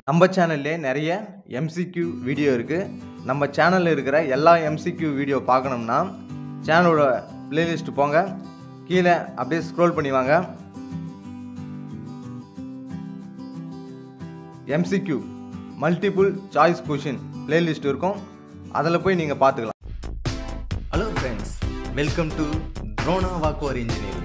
நம்ம சேனல்லே நிறைய எம்சிக்யூ வீடியோ இருக்குது நம்ம சேனலில் இருக்கிற எல்லா எம்சிக்யூ வீடியோ பார்க்கணும்னா சேனலோட பிளேலிஸ்ட் போங்க கீழே அப்படியே ஸ்க்ரோல் பண்ணி வாங்க MCQ multiple choice question playlist இருக்கும் அதில் போய் நீங்கள் பார்த்துக்கலாம் ஹலோ ஃப்ரெண்ட்ஸ் வெல்கம் டு த்ரோனா வாக்குவர் இன்ஜினியரிங்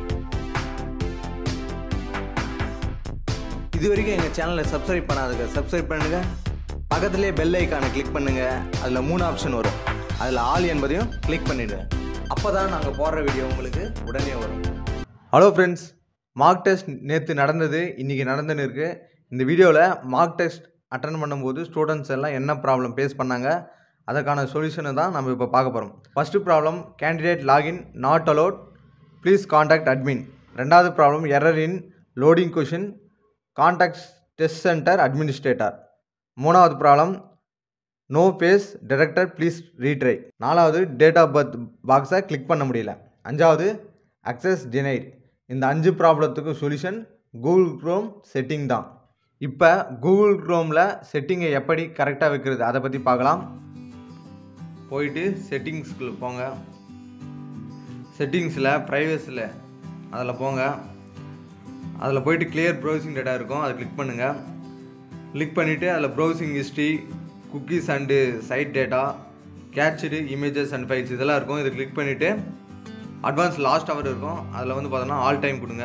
இது வரைக்கும் எங்கள் சேனலை சப்ஸ்கிரைப் பண்ணாதுங்க சப்ஸ்கிரைப் பண்ணுங்கள் பக்கத்துலேயே பெல் ஐக்கானை கிளிக் பண்ணுங்கள் அதில் மூணு ஆப்ஷன் வரும் அதில் ஆல் என்பதையும் கிளிக் பண்ணிவிடுங்க அப்போ தான் நாங்கள் போடுற வீடியோ உங்களுக்கு உடனே வரும் ஹலோ ஃப்ரெண்ட்ஸ் மார்க் டெஸ்ட் நேற்று நடந்தது இன்றைக்கி நடந்துன்னு இருக்குது இந்த வீடியோவில் மார்க் டெஸ்ட் அட்டன் பண்ணும்போது ஸ்டூடெண்ட்ஸ் எல்லாம் என்ன ப்ராப்ளம் ஃபேஸ் பண்ணாங்க அதற்கான சொல்யூஷனை தான் நம்ம இப்போ பார்க்க போகிறோம் first problem candidate login not allot please contact admin ரெண்டாவது problem error in loading question contact test centre administrator மூணாவது problem no face detected please retry நாலாவது டேட் ஆஃப் பர்த் பாக்ஸை கிளிக் பண்ண முடியல அஞ்சாவது அக்சஸ் டினைட் இந்த அஞ்சு ப்ராப்ளத்துக்கு சொல்யூஷன் கூகுள் க்ரோம் செட்டிங் தான் இப்போ கூகுள் க்ரோமில் செட்டிங்கை எப்படி கரெக்டாக வைக்கிறது அதை பற்றி பார்க்கலாம் போயிட்டு செட்டிங்ஸ்குள்ள போங்க செட்டிங்ஸில் ப்ரைவசியில் அதில் போங்க அதில் போயிட்டு கிளியர் ப்ரௌசிங் டேட்டா இருக்கும் அதை கிளிக் பண்ணுங்கள் கிளிக் பண்ணிவிட்டு அதில் browsing history cookies and site data cached images and files இதெல்லாம் இருக்கும் இதை கிளிக் பண்ணிவிட்டு அட்வான்ஸ் லாஸ்ட் ஹவர் இருக்கும் அதில் வந்து பார்த்தோன்னா ஆல் டைம் கொடுங்க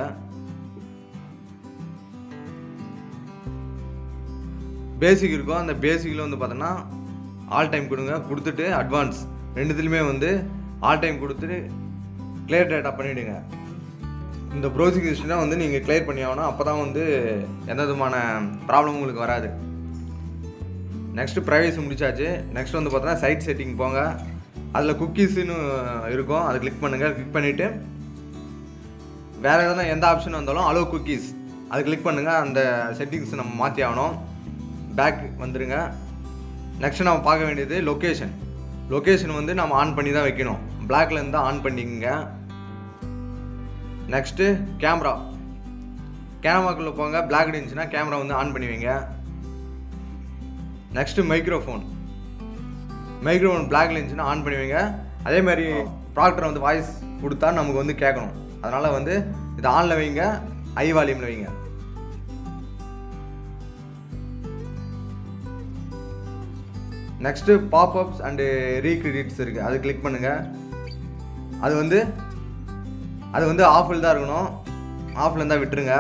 பேசிக் இருக்கும் அந்த பேசிக்கில் வந்து பார்த்தோன்னா ஆல் டைம் கொடுங்க கொடுத்துட்டு அட்வான்ஸ் ரெண்டுத்துலையுமே வந்து ஆல் டைம் கொடுத்துட்டு கிளியர் டேட்டா பண்ணிவிடுங்க இந்த ப்ரௌசிங் ஹிஸ்ட்ரி வந்து நீங்கள் கிளியர் பண்ணி ஆகணும் அப்போ தான் வந்து எந்த விதமான ப்ராப்ளம் உங்களுக்கு வராது நெக்ஸ்ட்டு ப்ரைவசி முடிச்சாச்சு நெக்ஸ்ட் வந்து பார்த்தோன்னா சைட் செட்டிங் போங்க அதில் குக்கீஸ்னு இருக்கும் அதை கிளிக் பண்ணுங்கள் கிளிக் பண்ணிவிட்டு வேறு எதனா எந்த ஆப்ஷன் வந்தாலும் அலோ குக்கீஸ் அதை கிளிக் பண்ணுங்கள் அந்த செட்டிங்ஸ் நம்ம மாற்றி ஆகணும் பேக் வந்துடுங்க நெக்ஸ்ட் நம்ம பார்க்க வேண்டியது லொக்கேஷன் லொக்கேஷன் வந்து நம்ம ஆன் பண்ணி தான் வைக்கணும் பிளாக்ல இருந்து ஆன் பண்ணிக்கங்க நெக்ஸ்ட்டு கேமரா கேமராக்குள்ளே போங்க பிளாக் இருந்துச்சுன்னா கேமரா வந்து ஆன் பண்ணி வைங்க நெக்ஸ்ட்டு மைக்ரோஃபோன் மைக்ரோஃபோன் பிளாக்ல இருந்துச்சுன்னா ஆன் பண்ணி வைங்க அதே மாதிரி ப்ராக்டர் வந்து வாய்ஸ் கொடுத்தா நமக்கு வந்து கேட்கணும் அதனால் வந்து இதை ஆனில் வைங்க ஐ வால்யூமில் வைங்க நெக்ஸ்ட்டு பாப்அப்ஸ் அண்டு ரீக்ரெடிட்ஸ் இருக்குது அது கிளிக் பண்ணுங்கள் அது வந்து அது வந்து ஆஃபில் தான் இருக்கணும் ஆஃபில் இருந்தால் விட்டுருங்க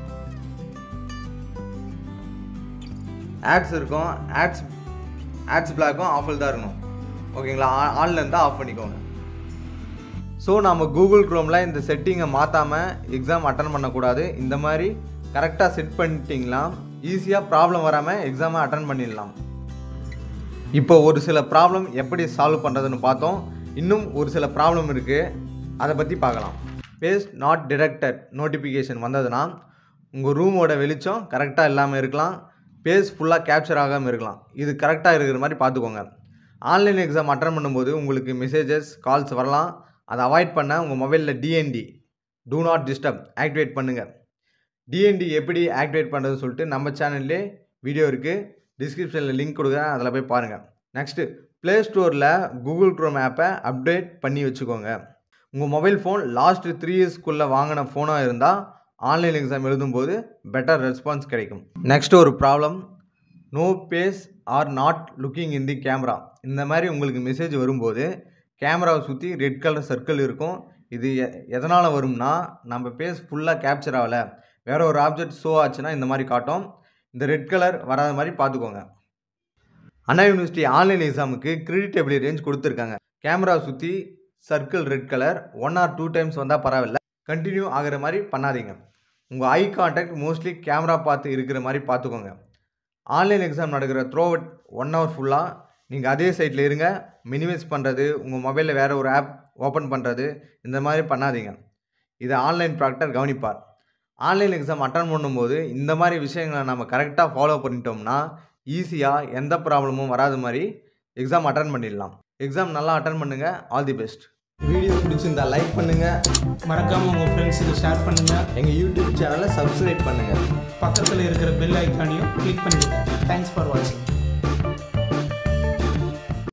ஆட்ஸ் இருக்கும் ஆட்ஸ் ஆட்ஸ் பிளாக்கும் ஆஃபில் தான் இருக்கணும் ஓகேங்களா ஆன்ல இருந்தால் ஆஃப் பண்ணிக்கோங்க ஸோ நம்ம கூகுள் க்ரோமில் இந்த செட்டிங்கை மாற்றாமல் எக்ஸாம் அட்டன் பண்ணக்கூடாது இந்த மாதிரி கரெக்டாக செட் பண்ணிட்டீங்களா ஈஸியாக ப்ராப்ளம் வராமல் எக்ஸாமை அட்டன் பண்ணிடலாம் இப்போ ஒரு சில ப்ராப்ளம் எப்படி சால்வ் பண்ணுறதுன்னு பார்த்தோம் இன்னும் ஒரு சில ப்ராப்ளம் இருக்குது அதை பற்றி பார்க்கலாம் பேஸ் நாட் டிடெக்டட் நோட்டிஃபிகேஷன் வந்ததுன்னா உங்கள் ரூமோட வெளிச்சம் கரெக்டாக இல்லாமல் இருக்கலாம் பேஸ் ஃபுல்லாக கேப்சர் ஆகாமல் இருக்கலாம் இது கரெக்டாக இருக்கிற மாதிரி பார்த்துக்கோங்க ஆன்லைன் எக்ஸாம் அட்டன் பண்ணும்போது உங்களுக்கு மெசேஜஸ் கால்ஸ் வரலாம் அதை அவாய்ட் பண்ண உங்கள் மொபைலில் DND do not disturb activate பண்ணுங்கள் டிஎன்டி எப்படி ஆக்டிவேட் பண்ணுறதுன்னு சொல்லிட்டு நம்ம சேனல்லே வீடியோ இருக்குது டிஸ்கிரிப்ஷனில் லிங்க் கொடுக்குறேன் அதில் போய் பாருங்கள் நெக்ஸ்ட்டு ப்ளே ஸ்டோரில் கூகுள் க்ரோம் ஆப்பை அப்டேட் பண்ணி வச்சுக்கோங்க உங்கள் மொபைல் ஃபோன் லாஸ்ட் த்ரீ இயர்ஸ்க்குள்ளே வாங்கின ஃபோனாக இருந்தால் ஆன்லைன் எக்ஸாம் எழுதும்போது பெட்டர் ரெஸ்பான்ஸ் கிடைக்கும் நெக்ஸ்ட் ஒரு problem no face are not looking in the camera இந்த மாதிரி உங்களுக்கு மெசேஜ் வரும்போது கேமராவை சுற்றி ரெட் கலர் சர்க்கிள் இருக்கும் இது எ எதனால் வரும்னா நம்ம பேஸ் ஃபுல்லாக கேப்சர் ஆகலை வேறு ஒரு ஆப்ஜெக்ட் ஷோ ஆச்சுன்னா இந்த மாதிரி காட்டும் இந்த ரெட் கலர் வராத மாதிரி பார்த்துக்கோங்க அண்ணா யூனிவர்சிட்டி ஆன்லைன் எக்ஸாமுக்கு கிரெடிட்டபிள் ரேஞ்ச் கொடுத்துருக்காங்க கேமரா சுற்றி circle red colour one or two times வந்தால் பரவாயில்ல கண்டினியூ ஆகிற மாதிரி பண்ணாதீங்க உங்கள் ஐ கான்டாக்ட் மோஸ்ட்லி கேமரா பார்த்து இருக்கிற மாதிரி பார்த்துக்கோங்க ஆன்லைன் எக்ஸாம் நடக்கிற த்ரோ அவுட் ஒன் ஹவர் ஃபுல்லாக நீங்கள் அதே சைட்டில் இருங்க மினிமைஸ் பண்ணுறது உங்கள் மொபைலில் வேறு ஒரு ஆப் ஓப்பன் பண்ணுறது இந்த மாதிரி பண்ணாதீங்க இதை ஆன்லைன் ப்ராக்டர் கவனிப்பார் ஆன்லைன் எக்ஸாம் அட்டன் பண்ணும்போது இந்த மாதிரி விஷயங்களை நம்ம கரெக்டாக ஃபாலோ பண்ணிட்டோம்னா ஈஸியாக எந்த ப்ராப்ளமும் வராத மாதிரி எக்ஸாம் அட்டன் பண்ணிடலாம் எக்ஸாம் நல்லா அட்டன் பண்ணுங்கள் ஆல் தி பெஸ்ட் வீடியோ பிடிச்சிருந்தா லைக் பண்ணுங்கள் மறக்காமல் உங்கள் ஃப்ரெண்ட்ஸுக்கு ஷேர் பண்ணுங்கள் எங்கள் யூடியூப் சேனலை சப்ஸ்கிரைப் பண்ணுங்கள் பக்கத்தில் இருக்கிற பெல் ஐக்கானையும் கிளிக் பண்ணிடுங்க தேங்க்ஸ் ஃபார் வாட்சிங்